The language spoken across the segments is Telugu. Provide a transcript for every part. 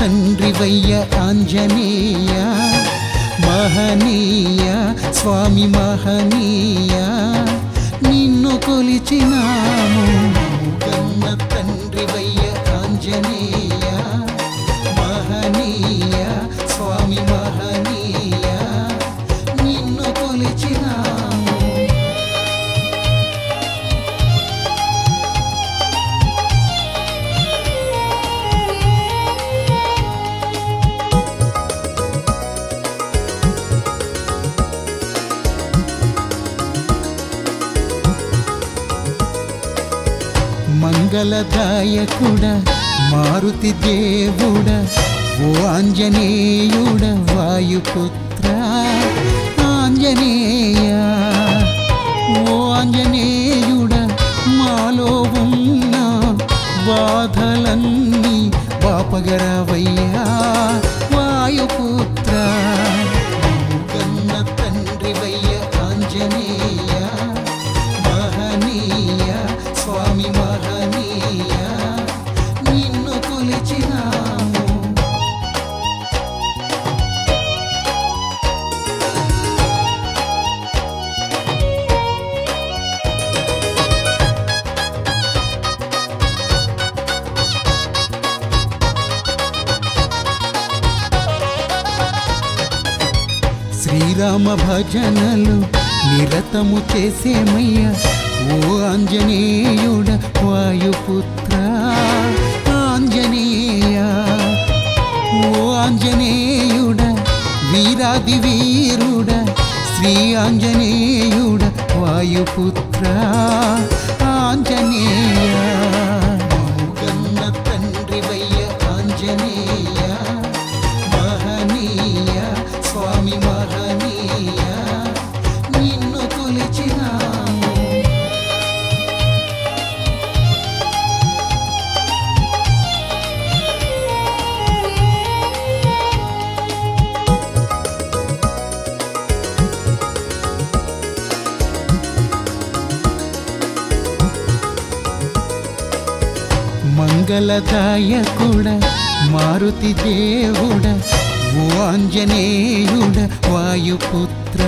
తండ్రివయ్య ఆంజనేయ మహనీయ స్వామి మహనీయ నిన్ను కొలిచినాము కన్న తండ్రివయ్య ఆంజనేయ మహనీయ స్వామి మహనీయ నిన్ను కొలిచినాము మంగళదాయకుడ మారుతి దేవుడ ఓ ఆంజనేయుడ వాయుపుత్ర ఆంజనేయ ఓ ఆంజనేయుడ మాలో ఉన్న బాధలన్నీ బాపగరవయ్యా వాయుపుత్ర కన్న తండ్రివయ్య ఆంజనేయ మహనీయ స్వామి మహనీయ నిన్ను కొలిచినాము శ్రీరామ భజనలు నిరతము చేసేమయ్య ఓ ఆంజనేయుడ వాయుపుత్ర ఆంజనేయ ఓ ఆంజనేయుడ వీరాది వీరుడ శ్రీ ఆంజనేయుడ వాయుపుత్ర ఆంజనేయ కన్న తండ్రివయ్య ఆంజనేయ మహనీయ స్వామి మహనీయ నిన్ను కొలిచినాము మంగళదాయకుడ మారుతి దేవుడ ఓ ఆంజనేయుడ వాయుపుత్ర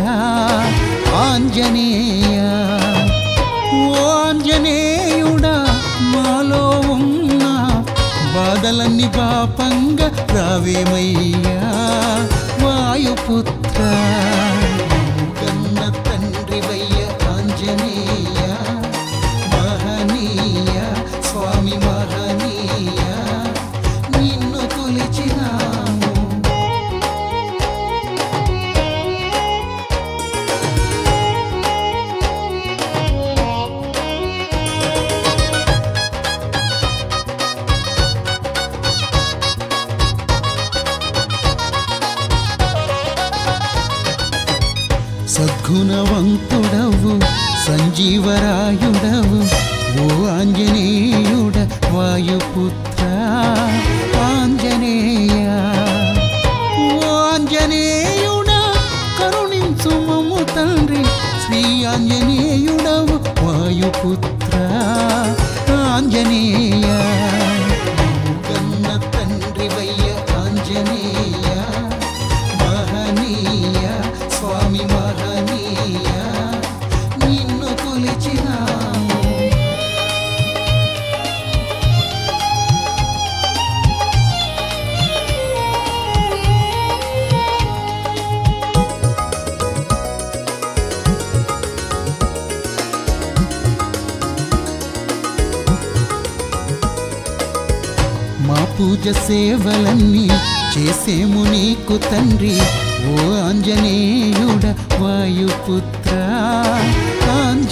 ఆంజనేయ ఓ ఆంజనేయుడ మాలో ఉన్న బాధలన్నీ పాపంగా రావేమయ్యా వాయుపుత్ర కన్న తండ్రివయ్య ఆంజనేయ మహనీయ స్వామి మహనీయ నిన్ను కొలిచినాము సద్గుణవంతుడవు సంజీవరాయుడవు ఓ ఆంజనేయుడ వాయుపుత్ర ఆంజనేయ ఓ ఆంజనేయుడ కరుణించు మమ్ము తండ్రి శ్రీ ఆంజనేయుడవు వాయుపుత్ర ఆంజనేయ కన్న తండ్రివయ్య ఆంజనేయ మహనీయ స్వామి మహనీయ నిన్ను కొలిచినాము మా పూజ సేవలన్నీ చేసేము నీకు తండ్రి ఓ ఆంజనేయుడ వాయుపుత్ర ఆంజనేయ